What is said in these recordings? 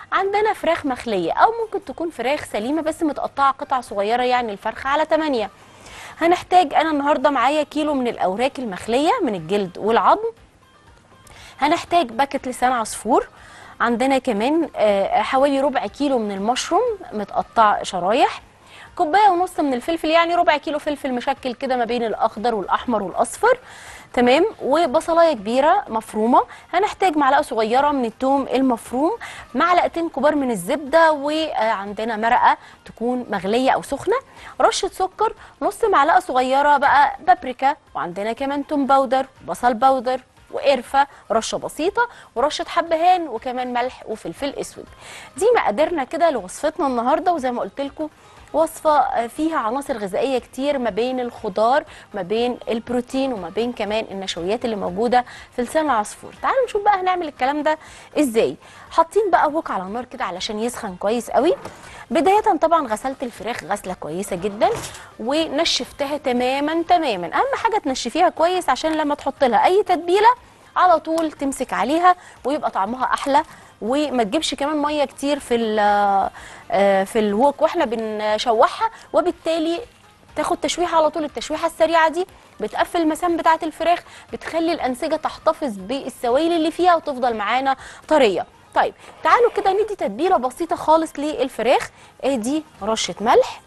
عندنا فراخ مخليه او ممكن تكون فراخ سليمه بس متقطعه قطع صغيره يعني الفرخه على 8 هنحتاج انا النهارده معايا كيلو من الاوراق المخليه من الجلد والعظم هنحتاج باكت لسان عصفور عندنا كمان آه، حوالي ربع كيلو من المشروم متقطع شرايح كوبايه ونص من الفلفل يعني ربع كيلو فلفل مشكل كده ما بين الاخضر والاحمر والاصفر تمام وبصلايه كبيره مفرومه هنحتاج معلقه صغيره من الثوم المفروم معلقتين كبار من الزبده وعندنا مرقه تكون مغليه او سخنه رشه سكر نص معلقه صغيره بقى بابريكا وعندنا كمان توم باودر بصل باودر وقرفه رشه بسيطه ورشه حبهان وكمان ملح وفلفل اسود دي مقاديرنا كده لوصفتنا النهارده وزي ما قلت لكم وصفه فيها عناصر غذائيه كتير ما بين الخضار ما بين البروتين وما بين كمان النشويات اللي موجوده في لسان العصفور تعالوا نشوف بقى هنعمل الكلام ده ازاي حاطين بقى وok على النار كده علشان يسخن كويس قوي بدايه طبعا غسلت الفراخ غسله كويسه جدا ونشفتها تماما تماما اهم حاجه تنشفيها كويس عشان لما تحط لها اي تتبيله على طول تمسك عليها ويبقى طعمها احلى وما تجيبش كمان ميه كتير في ال آه، في الوok واحنا بنشوحها وبالتالي تاخد تشويحه على طول التشويحه السريعه دي بتقفل المسام بتاعه الفراخ بتخلي الانسجه تحتفظ بالسوائل اللي فيها وتفضل معانا طريه طيب تعالوا كده ندي تتبيله بسيطه خالص للفراخ ادي رشه ملح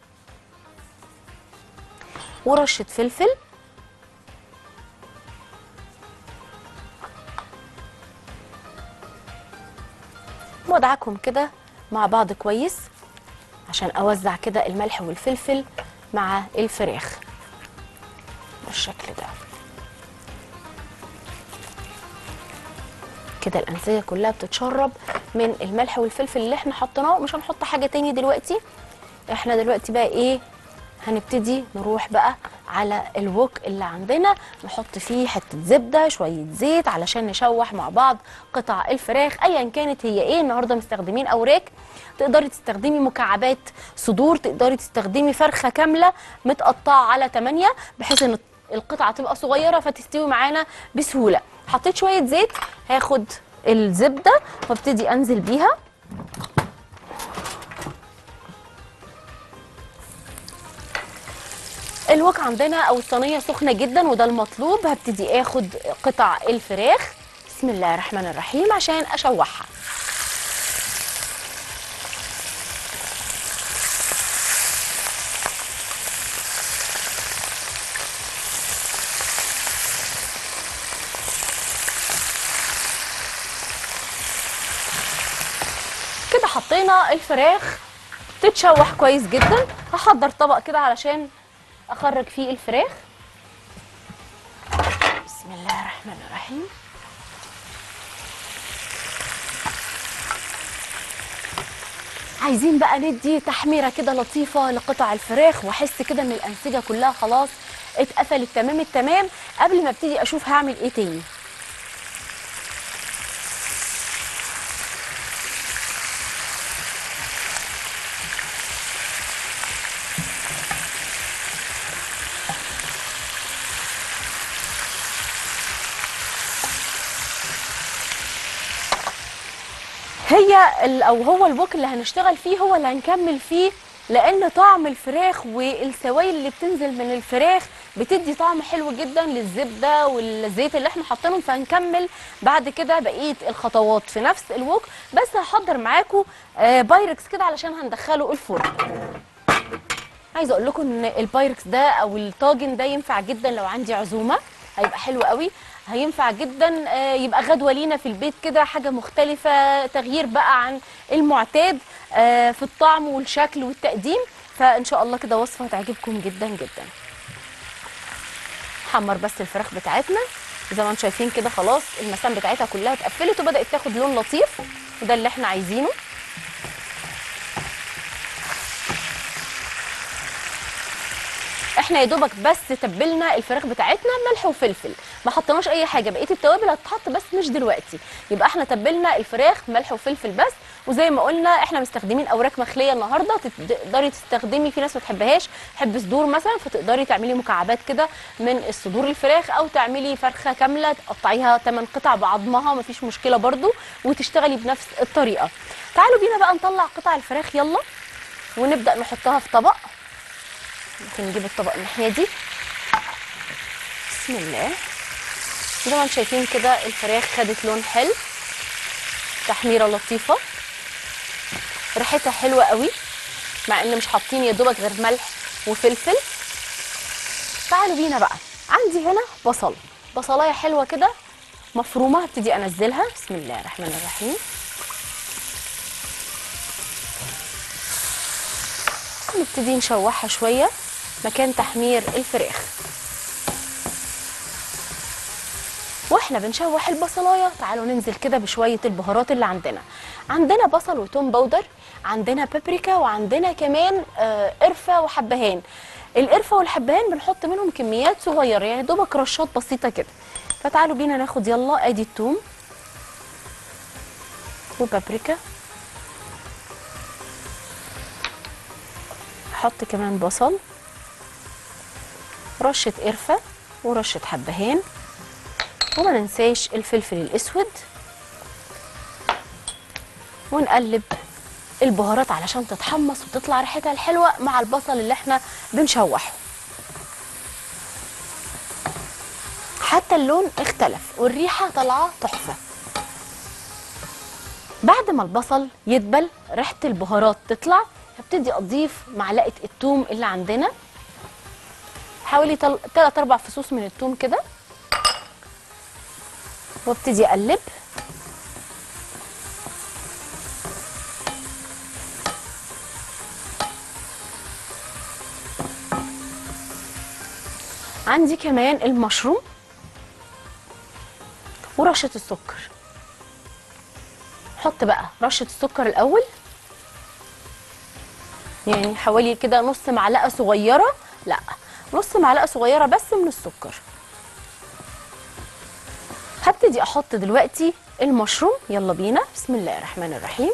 ورشه فلفل وادعكهم كده مع بعض كويس عشان اوزع كده الملح والفلفل مع الفراخ بالشكل ده كده الانسجه كلها بتتشرب من الملح والفلفل اللي احنا حطيناه مش هنحط حاجه تاني دلوقتي احنا دلوقتي بقى ايه هنبتدي نروح بقى على الوك اللي عندنا نحط فيه حته زبده شويه زيت علشان نشوح مع بعض قطع الفراخ ايا كانت هي ايه النهارده مستخدمين اوراق تقدري تستخدمي مكعبات صدور تقدري تستخدمي فرخه كامله متقطعه على 8 بحيث ان القطعه تبقى صغيره فتستوي معانا بسهوله حطيت شويه زيت هاخد الزبده وابتدي انزل بيها الوك عندنا او الصينيه سخنه جدا وده المطلوب هبتدي اخد قطع الفراخ بسم الله الرحمن الرحيم عشان اشوحها كده حطينا الفراخ تتشوح كويس جدا هحضر طبق كده علشان اخرج فيه الفراخ بسم الله الرحمن الرحيم عايزين بقى ندي تحميره كده لطيفه لقطع الفراخ واحس كده ان الانسجه كلها خلاص اتقفلت تمام التمام قبل ما ابتدي اشوف هعمل ايه تاني هي ال- او هو الوك اللي هنشتغل فيه هو اللي هنكمل فيه لان طعم الفراخ والسوائل اللي بتنزل من الفراخ بتدي طعم حلو جدا للزبده والزيت اللي احنا حاطينهم فهنكمل بعد كده بقيه الخطوات في نفس الوك بس هحضر معاكم آه، بايركس كده علشان هندخله الفرن عايزه اقول لكم ان البايركس ده او الطاجن ده ينفع جدا لو عندي عزومه هيبقى حلو قوي هينفع جدا آه، يبقى غدوه لينا في البيت كده حاجه مختلفه تغيير بقى عن المعتاد آه، في الطعم والشكل والتقديم فان شاء الله كده وصفه هتعجبكم جدا جدا حمر بس الفراخ بتاعتنا زي ما انتم شايفين كده خلاص المسام بتاعتها كلها اتقفلت وبدات تاخد لون لطيف وده اللي احنا عايزينه احنا يا دوبك بس تبلنا الفراخ بتاعتنا ملح وفلفل ما حطيناش اي حاجه بقيه التوابل هتتحط بس مش دلوقتي يبقى احنا تبلنا الفراخ ملح وفلفل بس وزي ما قلنا احنا مستخدمين اوراق مخليه النهارده تقدري تستخدمي في ناس ما تحبهاش تحب صدور مثلا فتقدري تعملي مكعبات كده من الصدور الفراخ او تعملي فرخه كامله تقطعيها 8 قطع بعظمها مفيش مشكله برده وتشتغلي بنفس الطريقه تعالوا بينا بقى نطلع قطع الفراخ يلا ونبدا نحطها في طبق ممكن نجيب الطبق الناحيه دي بسم الله زي ما انتم شايفين كده الفراخ خدت لون حلو تحميره لطيفه ريحتها حلوه قوي مع ان مش حاطين يا دوبك غير ملح وفلفل تعالوا بينا بقى عندي هنا بصل بصلايه حلوه كده مفرومه هبتدي انزلها بسم الله الرحمن الرحيم نبتدي نشوحها شويه مكان تحمير الفراخ واحنا بنشوح البصلايه تعالوا ننزل كده بشويه البهارات اللي عندنا عندنا بصل وتوم باودر عندنا بابريكا وعندنا كمان آه قرفه وحبهان القرفه والحبهان بنحط منهم كميات صغيره يعني دوبك رشات بسيطه كده فتعالوا بينا ناخد يلا ادي التوم وبابريكا احط كمان بصل رشه قرفه ورشه حبهان وما ننساش الفلفل الاسود ونقلب البهارات علشان تتحمص وتطلع ريحتها الحلوه مع البصل اللي احنا بنشوحه حتى اللون اختلف والريحه طالعه تحفه بعد ما البصل يدبل ريحه البهارات تطلع هبتدي اضيف معلقه الثوم اللي عندنا حوالي 3 4 فصوص من الثوم كده وابتدي اقلب عندي كمان المشروم ورشه السكر حط بقى رشه السكر الاول يعني حوالي كده نص معلقه صغيره لا نص معلقه صغيره بس من السكر هبتدي احط دلوقتي المشروم يلا بينا بسم الله الرحمن الرحيم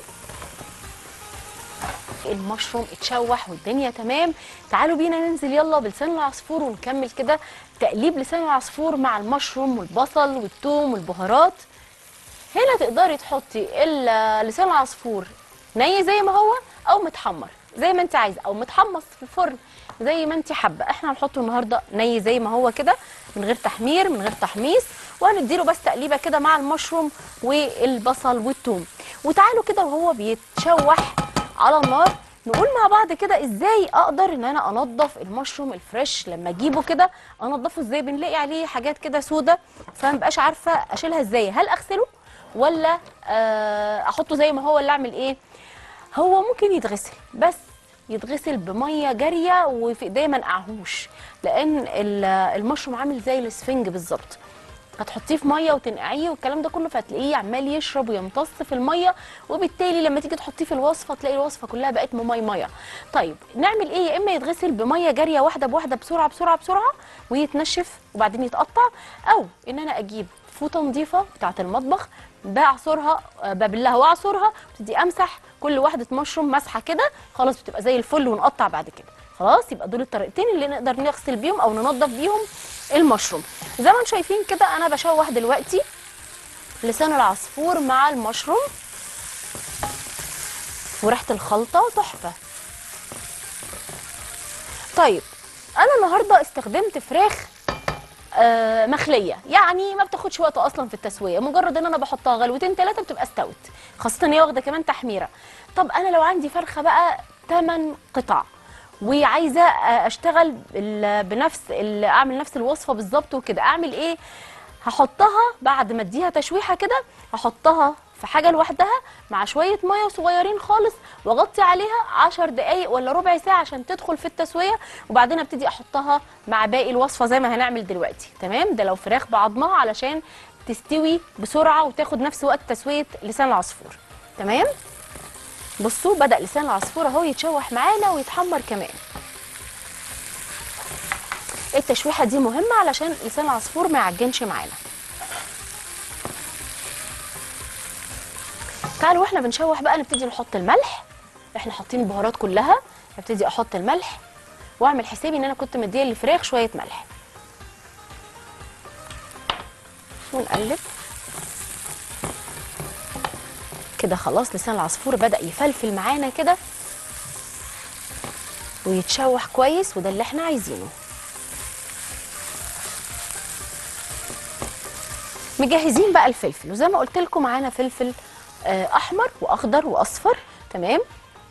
المشروم اتشوح والدنيا تمام تعالوا بينا ننزل يلا بلسان العصفور ونكمل كده تقليب لسان العصفور مع المشروم والبصل والثوم والبهارات هنا تقدري تحطي لسان العصفور ني زي ما هو او متحمر زي ما انت عايزه او متحمص في الفرن زي ما انت حابه احنا هنحطه النهارده ني زي ما هو كده من غير تحمير من غير تحميص وهنديله بس تقليبه كده مع المشروم والبصل والثوم وتعالوا كده وهو بيتشوح على النار نقول مع بعض كده ازاي اقدر ان انا انضف المشروم الفريش لما اجيبه كده انضفه ازاي بنلاقي عليه حاجات كده سودة فمبقاش عارفه اشيلها ازاي هل اغسله ولا احطه زي ما هو اللي اعمل ايه هو ممكن يتغسل بس يتغسل بميه جاريه وفي ايديا ما نقعهوش لان المشروم عامل زي الاسفنج بالظبط هتحطيه في ميه وتنقعيه والكلام ده كله فهتلاقيه عمال يشرب ويمتص في الميه وبالتالي لما تيجي تحطيه في الوصفه تلاقي الوصفه كلها بقت ممي ميه طيب نعمل ايه يا اما يتغسل بميه جاريه واحده بواحده بسرعه بسرعه بسرعه ويتنشف وبعدين يتقطع او ان انا اجيب فوطه نظيفه بتاعه المطبخ بعصرها ببلها واعصرها ابتدي امسح كل واحده مشروم مسحه كده خلاص بتبقى زي الفل ونقطع بعد كده خلاص يبقى دول الطريقتين اللي نقدر نغسل بيهم او ننظف بيهم المشروم زي ما انتم شايفين كده انا بشوح دلوقتي لسان العصفور مع المشروم وريحه الخلطه تحفه طيب انا النهارده استخدمت فراخ آه مخليه يعني ما بتاخدش وقت اصلا في التسويه مجرد ان انا بحطها غلوتين ثلاثه بتبقى استوت خاصه ان هي واخده كمان تحميره طب انا لو عندي فرخه بقى 8 قطع وعايزه اشتغل بنفس اعمل نفس الوصفه بالظبط وكده اعمل ايه هحطها بعد ما اديها تشويحه كده هحطها في حاجه لوحدها مع شويه ميه صغيرين خالص واغطي عليها 10 دقائق ولا ربع ساعه عشان تدخل في التسويه وبعدين ابتدي احطها مع باقي الوصفه زي ما هنعمل دلوقتي تمام ده لو فراخ بعضمها علشان تستوي بسرعه وتاخد نفس وقت تسويه لسان العصفور تمام بصوا بدا لسان العصفور اهو يتشوح معانا ويتحمر كمان التشويحه دي مهمه علشان لسان العصفور ما يعجنش معانا تعالوا واحنا بنشوح بقى نبتدي نحط الملح احنا حاطين البهارات كلها هبتدي احط الملح واعمل حسابي ان انا كنت مديه للفراخ شويه ملح ونقلب كده خلاص لسان العصفور بدأ يفلفل معانا كده ويتشوح كويس وده اللي احنا عايزينه مجهزين بقى الفلفل وزي ما قلت لكم معانا فلفل آه، احمر واخضر واصفر تمام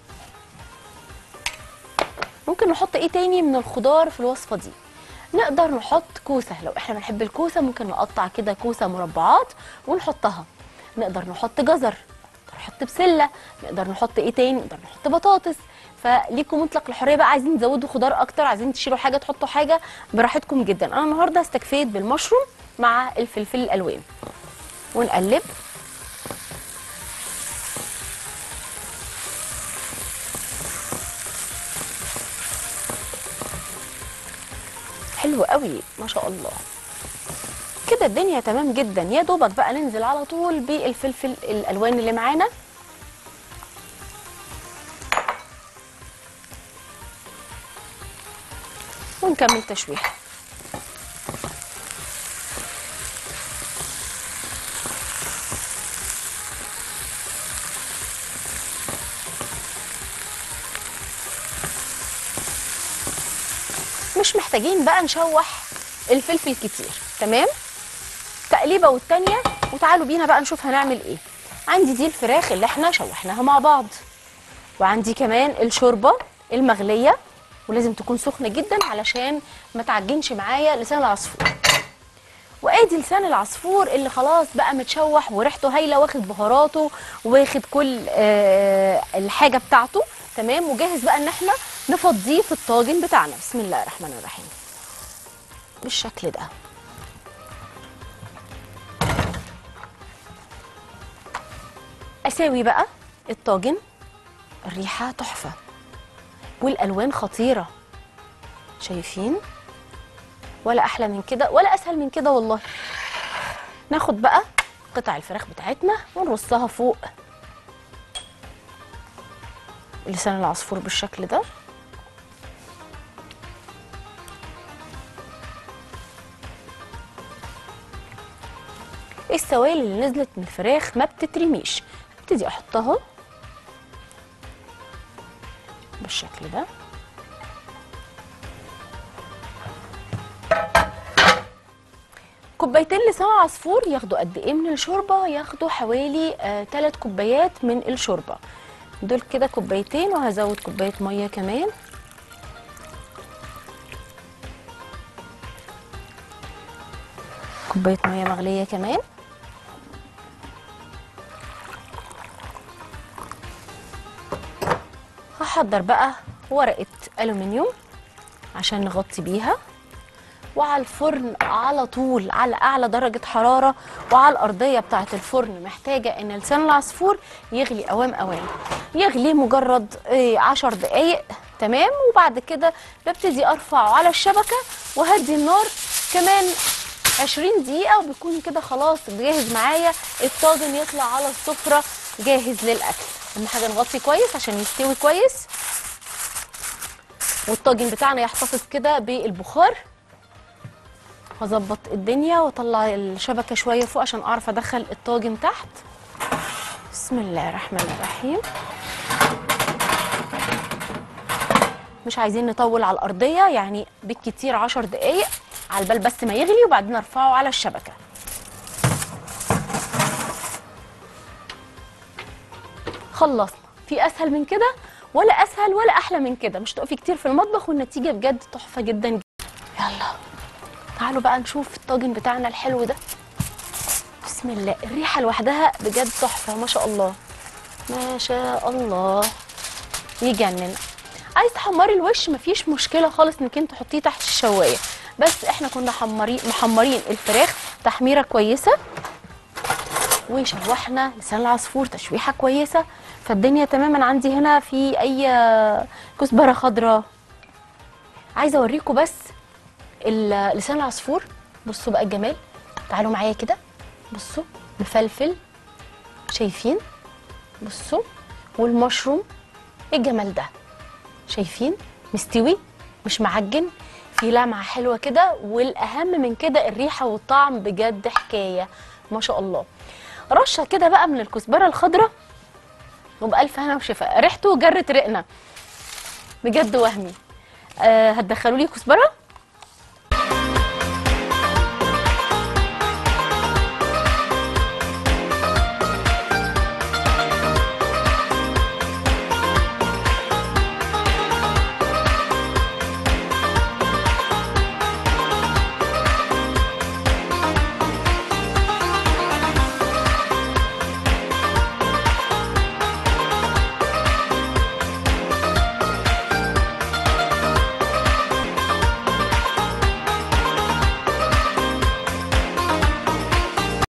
ممكن نحط ايه تاني من الخضار في الوصفه دي نقدر نحط كوسه لو احنا بنحب الكوسه ممكن نقطع كده كوسه مربعات ونحطها نقدر نحط جزر نقدر نحط بسله نقدر نحط ايه تاني نقدر نحط بطاطس فليكم مطلق الحريه بقى عايزين تزودوا خضار اكتر عايزين تشيلوا حاجه تحطوا حاجه براحتكم جدا انا النهارده استكفيت بالمشروم مع الفلفل الالوان ونقلب حلو قوي ما شاء الله كده الدنيا تمام جدا يا دوبك بقى ننزل على طول بالفلفل الالوان اللي معانا ونكمل تشويح مش محتاجين بقى نشوح الفلفل كتير تمام تقليبه والتانيه وتعالوا بينا بقى نشوف هنعمل ايه عندي دي الفراخ اللي احنا شوحناها مع بعض وعندي كمان الشوربه المغليه ولازم تكون سخنه جدا علشان ما تعجنش معايا لسان العصفور وادي لسان العصفور اللي خلاص بقى متشوح وريحته هايله واخد بهاراته واخد كل آه الحاجه بتاعته تمام وجاهز بقى ان احنا نفضيه في الطاجن بتاعنا بسم الله الرحمن الرحيم بالشكل ده اساوي بقى الطاجن الريحه تحفه والالوان خطيره شايفين ولا احلى من كده ولا اسهل من كده والله ناخد بقى قطع الفراخ بتاعتنا ونرصها فوق لسان العصفور بالشكل ده السوائل اللي نزلت من الفراخ ما بتترميش ابتدي احطها بالشكل ده كوبايتين لسان عصفور ياخدوا قد ايه من الشوربه ياخدوا حوالي 3 آه كوبايات من الشوربه دول كده كوبايتين وهزود كوبايه ميه كمان كوبايه ميه مغليه كمان هحضر بقى ورقه الومنيوم عشان نغطي بيها وعلى الفرن على طول على اعلى درجه حراره وعلى الارضيه بتاعه الفرن محتاجه ان لسان العصفور يغلي اوام اوام يغلي مجرد 10 دقائق تمام وبعد كده ببتدي ارفعه على الشبكه وهدي النار كمان 20 دقيقه وبيكون كده خلاص جاهز معايا الطاجن يطلع على السفره جاهز للاكل اهم حاجه نغطي كويس عشان يستوي كويس والطاجن بتاعنا يحتفظ كده بالبخار هظبط الدنيا واطلع الشبكه شويه فوق عشان اعرف ادخل الطاجن تحت بسم الله الرحمن الرحيم مش عايزين نطول على الارضيه يعني بالكتير عشر دقايق على البال بس ما يغلي وبعدين ارفعه على الشبكه خلصنا في اسهل من كده ولا اسهل ولا احلى من كده مش تقفي كتير في المطبخ والنتيجه بجد تحفه جدا جدا يلا تعالوا بقى نشوف الطاجن بتاعنا الحلو ده بسم الله الريحه لوحدها بجد تحفه ما شاء الله ما شاء الله يجنن عايز تحمري الوش مفيش مشكله خالص انك انت تحطيه تحت الشوايه بس احنا كنا حمرين محمرين الفراخ تحميره كويسه وشوحنا لسان العصفور تشويحه كويسه فالدنيا تماما عندي هنا في اي كزبره خضراء عايزه اوريكم بس لسان العصفور بصوا بقى الجمال تعالوا معايا كده بصوا مفلفل شايفين بصوا والمشروم ايه الجمال ده شايفين مستوي مش معجن في لمعه حلوه كده والاهم من كده الريحه والطعم بجد حكايه ما شاء الله رشه كده بقى من الكزبره الخضراء وبألف هنا وشفاء ريحته جرت رقنا بجد وهمي أه هتدخلوا لي كزبره